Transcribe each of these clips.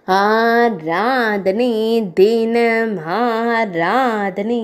ஆராதனை தினம் ஆராதனை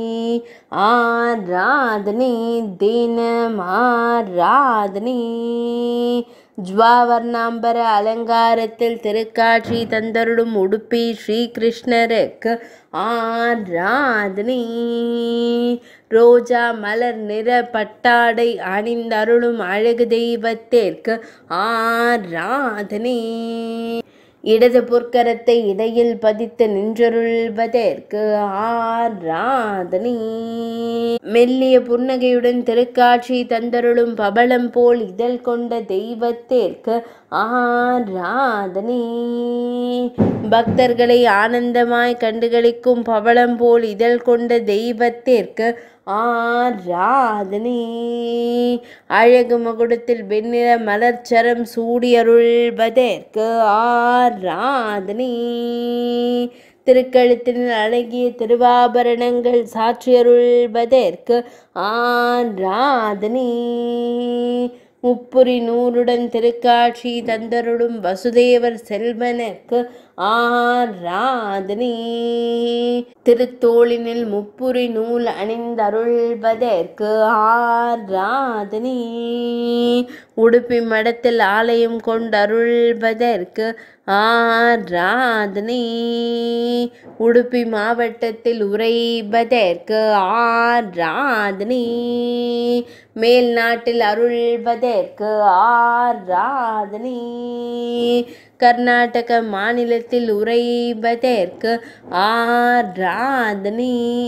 ஆராதனை தினம் ஆராதனை ஜ்வாவர்ணாம்பர அலங்காரத்தில் திருக்காட்சி தந்தருடும் உடுப்பி ஸ்ரீகிருஷ்ணருக்கு ஆராதனை ரோஜா மலர் நிற பட்டாடை அணிந்தருளும் அழகு தெய்வத்திற்கு ஆராதனை இடது பொற்கரத்தை இடையில் பதித்து நின்றருள்வதற்கு ஆராதனை மெல்லிய புன்னகையுடன் திருக்காட்சி தந்தருளும் பபளம் போல் இதழ் கொண்ட தெய்வத்திற்கு ஆராதனை பக்தர்களை ஆனந்தமாய் கண்டுகளிக்கும் பவளம் போல் இதழ் கொண்ட தெய்வத்திற்கு ஆராதனை அழகு மகுடத்தில் வெண்ணிற மலர்ச்சரம் சூடியருள்வதற்கு ஆராதனை திருக்கழுத்தின் அழகிய திருவாபரணங்கள் சாற்றியருள்வதற்கு ஆராதனை முப்புரி நூலுடன் திருக்காட்சி தந்தருடும் வசுதேவர் செல்வனுக்கு ஆராதனை திருத்தோளினில் முப்புரி நூல் அணிந்தருள்வதற்கு ஆராதனை உடுப்பி மடத்தில் ஆலயம் கொண்டருள்வதற்கு ஆராதனை உடுப்பி மாவட்டத்தில் உறைவதற்கு ஆராதனை மேல் நாட்டில் அருள்வதற்கு ஆராதனை கர்நாடக மாநிலத்தில் உறைவதற்கு ஆராதனை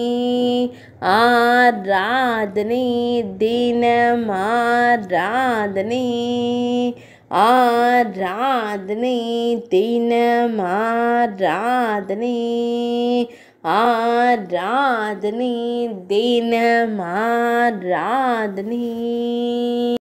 ஆராதனை தினம் ஆராதனை ஆராதனை தினம் ஆராதனை ஆராதனை தினம் ஆராதனை